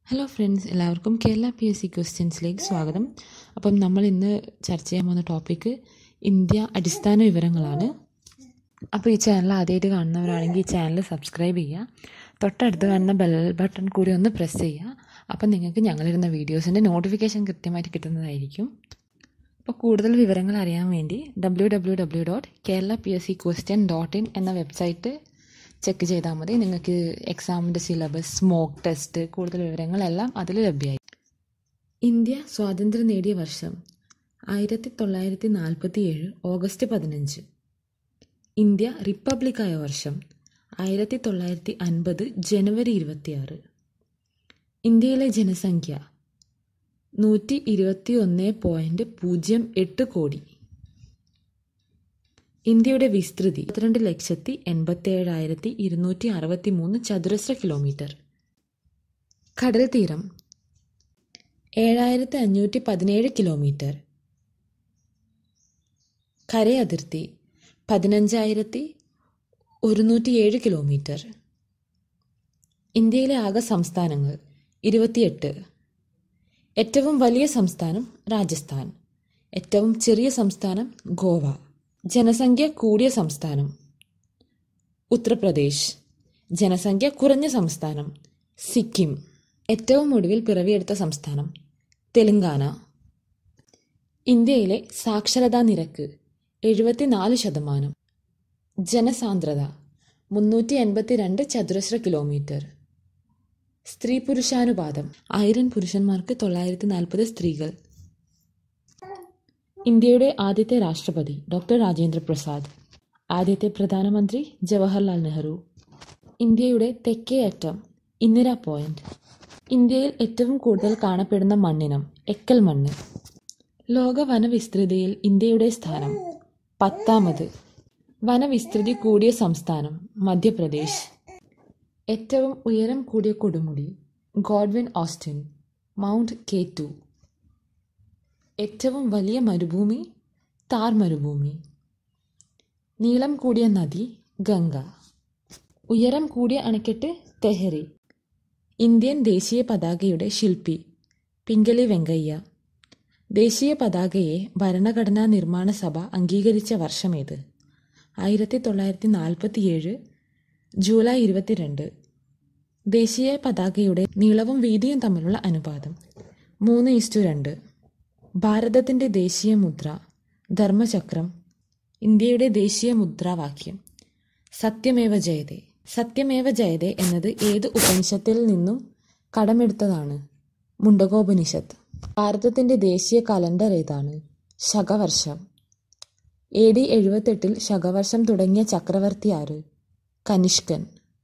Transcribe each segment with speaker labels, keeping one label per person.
Speaker 1: hello friends എല്ലാവർക്കും Kerala P S C ക്വസ്റ്റ്യൻസിലേക്ക് സ്വാഗതം അപ്പം നമ്മൾ ഇന്ന് ചർച്ച ചെയ്യാൻ പോകുന്ന ടോപ്പിക്ക് ഇന്ത്യ അടിസ്ഥാന വിവരങ്ങളാണ് അപ്പോൾ ഈ ചാനൽ ആദ്യമായിട്ട് കാണുന്നവരാണെങ്കിൽ ഈ ചാനൽ സബ്സ്ക്രൈബ് ചെയ്യുക തൊട്ടടുത്ത് കാണുന്ന ബെൽ ബട്ടൺ കൂടി ഒന്ന് പ്രസ് ചെയ്യുക അപ്പം നിങ്ങൾക്ക് ഞങ്ങളിരുന്ന വീഡിയോസിൻ്റെ നോട്ടിഫിക്കേഷൻ കൃത്യമായിട്ട് കിട്ടുന്നതായിരിക്കും അപ്പോൾ കൂടുതൽ വിവരങ്ങൾ അറിയാൻ വേണ്ടി W W W dot Kerala P S C question dot in എന്ന വെബ്സൈറ്റ് ചെക്ക് ചെയ്താൽ മതി നിങ്ങൾക്ക് എക്സാമിൻ്റെ സിലബസ് മോക്ക് ടെസ്റ്റ് കൂടുതൽ വിവരങ്ങളെല്ലാം അതിൽ ലഭ്യമായി ഇന്ത്യ സ്വാതന്ത്ര്യം നേടിയ വർഷം ആയിരത്തി തൊള്ളായിരത്തി നാൽപ്പത്തി ഏഴ് ഓഗസ്റ്റ് പതിനഞ്ച് ഇന്ത്യ റിപ്പബ്ലിക്കായ വർഷം ആയിരത്തി തൊള്ളായിരത്തി അൻപത് ജനുവരി ഇരുപത്തിയാറ് ഇന്ത്യയിലെ ജനസംഖ്യ നൂറ്റി ഇരുപത്തി ഒന്ന് പോയിൻറ്റ് പൂജ്യം എട്ട് കോടി ഇന്ത്യയുടെ വിസ്തൃതി ഇരുപത്തിരണ്ട് ലക്ഷത്തി എൺപത്തേഴായിരത്തി ഇരുന്നൂറ്റി അറുപത്തി മൂന്ന് ചതുരശ്ര കിലോമീറ്റർ കടൽ തീരം ഏഴായിരത്തി അഞ്ഞൂറ്റി പതിനേഴ് കിലോമീറ്റർ കരയതിർത്തി പതിനഞ്ചായിരത്തി ഒരുന്നൂറ്റിയേഴ് കിലോമീറ്റർ ഇന്ത്യയിലെ ആകെ സംസ്ഥാനങ്ങൾ ഇരുപത്തിയെട്ട് ഏറ്റവും വലിയ സംസ്ഥാനം രാജസ്ഥാൻ ഏറ്റവും ചെറിയ സംസ്ഥാനം ഗോവ ജനസംഖ്യ കൂടിയ സംസ്ഥാനം ഉത്തർപ്രദേശ് ജനസംഖ്യ കുറഞ്ഞ സംസ്ഥാനം സിക്കിം ഏറ്റവും ഒടുവിൽ പിറവിയെടുത്ത സംസ്ഥാനം തെലങ്കാന ഇന്ത്യയിലെ സാക്ഷരതാ നിരക്ക് എഴുപത്തിനാല് ശതമാനം ജനസാന്ദ്രത മുന്നൂറ്റി എൺപത്തി രണ്ട് ചതുരശ്ര കിലോമീറ്റർ സ്ത്രീ പുരുഷാനുപാതം ആയിരം പുരുഷന്മാർക്ക് തൊള്ളായിരത്തി നാൽപ്പത് സ്ത്രീകൾ ഇന്ത്യയുടെ ആദ്യത്തെ രാഷ്ട്രപതി ഡോക്ടർ രാജേന്ദ്ര പ്രസാദ് ആദ്യത്തെ പ്രധാനമന്ത്രി ജവഹർലാൽ നെഹ്റു ഇന്ത്യയുടെ തെക്കേ അറ്റം ഇന്ദിര പോയിന്റ് ഇന്ത്യയിൽ ഏറ്റവും കൂടുതൽ കാണപ്പെടുന്ന മണ്ണിനം എക്കൽ മണ്ണ് ലോക വനവിസ്തൃതിയിൽ ഇന്ത്യയുടെ സ്ഥാനം പത്താമത് വനവിസ്തൃതി കൂടിയ സംസ്ഥാനം മധ്യപ്രദേശ് ഏറ്റവും ഉയരം കൂടിയ കൊടുമുടി Godwin Austen Mount K two ഏറ്റവും വലിയ മരുഭൂമി താർ മരുഭൂമി നീളം കൂടിയ നദി ഗംഗ ഉയരം കൂടിയ അണക്കെട്ട് തെഹരി ഇന്ത്യൻ ദേശീയ പതാകയുടെ ശില്പി പിംഗലി വെങ്കയ്യ ദേശീയ പതാകയെ ഭരണഘടനാ നിർമ്മാണ സഭ അംഗീകരിച്ച വർഷമേത് ആയിരത്തി തൊള്ളായിരത്തി നാൽപ്പത്തിയേഴ് ജൂലൈ ഇരുപത്തിരണ്ട് ദേശീയ പതാകയുടെ നീളവും വീതിയും തമ്മിലുള്ള അനുപാതം മൂന്ന് ഇസ്റ്റു രണ്ട് ഭാരതത്തിൻ്റെ ദേശീയ മുദ്ര ധർമ്മചക്രം ഇന്ത്യയുടെ ദേശീയ മുദ്രാവാക്യം സത്യമേവ ജയതേ സത്യമേവ ജയതേ എന്നത് ഏത് ഉപനിഷത്തിൽ നിന്നും കടമെടുത്തതാണ് മുണ്ടകോപനിഷത്ത് ഭാരതത്തിൻ്റെ ദേശീയ കലണ്ടർ ഏതാണ് ശകവർഷം എ ഡി എഴുപത്തെട്ടിൽ ശകവർഷം തുടങ്ങിയ ചക്രവർത്തി ആര് കനിഷ്കൻ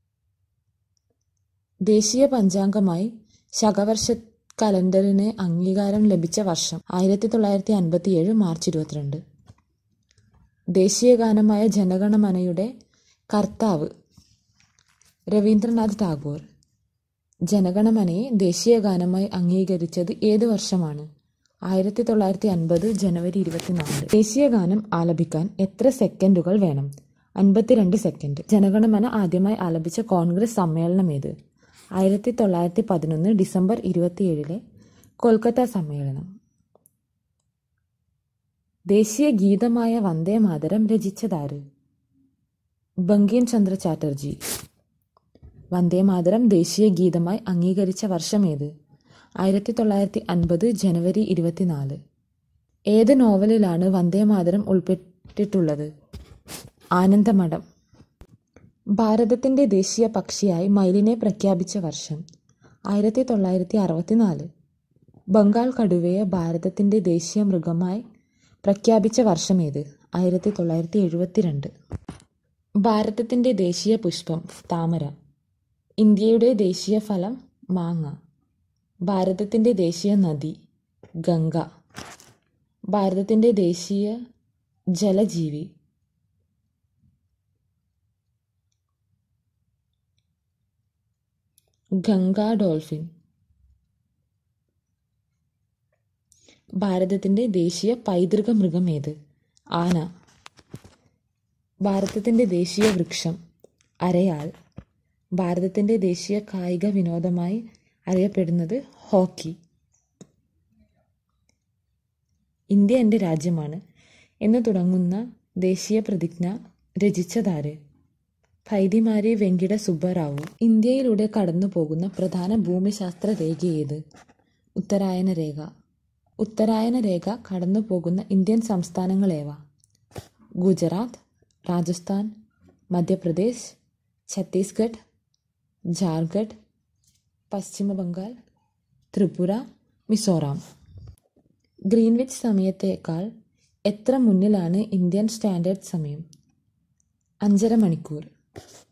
Speaker 1: ദേശീയ പഞ്ചാംഗമായി ശകവർഷ കലണ്ടറിന് അംഗീകാരം ലഭിച്ച വർഷം ആയിരത്തി തൊള്ളായിരത്തി അൻപത്തിയേഴ് മാർച്ച് ഇരുപത്തിരണ്ട് ദേശീയ ഗാനമായ ജനഗണമനയുടെ കർത്താവ് രവീന്ദ്രനാഥ് ടാഗോർ ജനഗണമനയെ ദേശീയ ഗാനമായി അംഗീകരിച്ചത് ഏത് വർഷമാണ് ആയിരത്തി തൊള്ളായിരത്തി അൻപത് ജനുവരി ഇരുപത്തിനാല് ദേശീയ ഗാനം ആലപിക്കാൻ എത്ര സെക്കൻഡുകൾ വേണം അൻപത്തിരണ്ട് സെക്കൻഡ് ജനഗണമന ആദ്യമായി ആലപിച്ച കോൺഗ്രസ് സമ്മേളനം ഏത് ആയിരത്തി തൊള്ളായിരത്തി പതിനൊന്ന് ഡിസംബർ ഇരുപത്തിയേഴിലെ കൊൽക്കത്ത സമ്മേളനം ദേശീയ ഗീതമായ വന്ദേ മാതരം രചിച്ചതാര് ബങ്കിം ചന്ദ്ര ചാറ്റർജി വന്ദേ മാതരം ദേശീയ ഗീതമായി അംഗീകരിച്ച വർഷമേത് ആയിരത്തി തൊള്ളായിരത്തി അൻപത് ജനുവരി ഇരുപത്തിനാല് ഏത് നോവലിലാണ് വന്ദേ മാതരം ഉൾപ്പെട്ടിട്ടുള്ളത് ആനന്ദമഠം ഭാരതത്തിൻ്റെ ദേശീയ പക്ഷിയായി മയിലിനെ പ്രഖ്യാപിച്ച വർഷം ആയിരത്തി തൊള്ളായിരത്തി അറുപത്തിനാല് ബംഗാൾ കടുവയെ ഭാരതത്തിൻ്റെ ദേശീയ മൃഗമായി പ്രഖ്യാപിച്ച വർഷമേത് ആയിരത്തി തൊള്ളായിരത്തി എഴുപത്തിരണ്ട് ഭാരതത്തിൻ്റെ ദേശീയ പുഷ്പം താമര ഇന്ത്യയുടെ ദേശീയ ഫലം മാങ്ങ ഭാരതത്തിൻ്റെ ദേശീയ നദി ഗംഗ ഭാരതത്തിൻ്റെ ദേശീയ ജലജീവി ഗംഗ ഡോൾഫിൻ ഭാരതത്തിൻ്റെ ദേശീയ പൈതൃക മൃഗം ഏത് ആന ഭാരതത്തിൻ്റെ ദേശീയ വൃക്ഷം അരയാൽ ഭാരതത്തിൻ്റെ ദേശീയ കായിക വിനോദമായി അറിയപ്പെടുന്നത് ഹോക്കി ഇന്ത്യ എൻ്റെ രാജ്യമാണ് എന്ന് തുടങ്ങുന്ന ദേശീയ പ്രതിജ്ഞ രചിച്ചതാര് ഭൈതിമാരി വെങ്കിട സുബ്ബറാവു ഇന്ത്യയിലൂടെ കടന്നു പോകുന്ന പ്രധാന ഭൂമിശാസ്ത്ര രേഖ ഏത് ഉത്തരായന രേഖ ഉത്തരായന രേഖ കടന്നു പോകുന്ന ഇന്ത്യൻ സംസ്ഥാനങ്ങളേവ ഗുജറാത്ത് രാജസ്ഥാൻ മധ്യപ്രദേശ് ഛത്തീസ്ഗഡ് ജാർഖണ്ഡ് പശ്ചിമ ബംഗാൾ ത്രിപുര മിസോറാം ഗ്രീൻവിച്ച് സമയത്തേക്കാൾ എത്ര മുന്നിലാണ് ഇന്ത്യൻ സ്റ്റാൻഡേർഡ് സമയം അഞ്ചര മണിക്കൂർ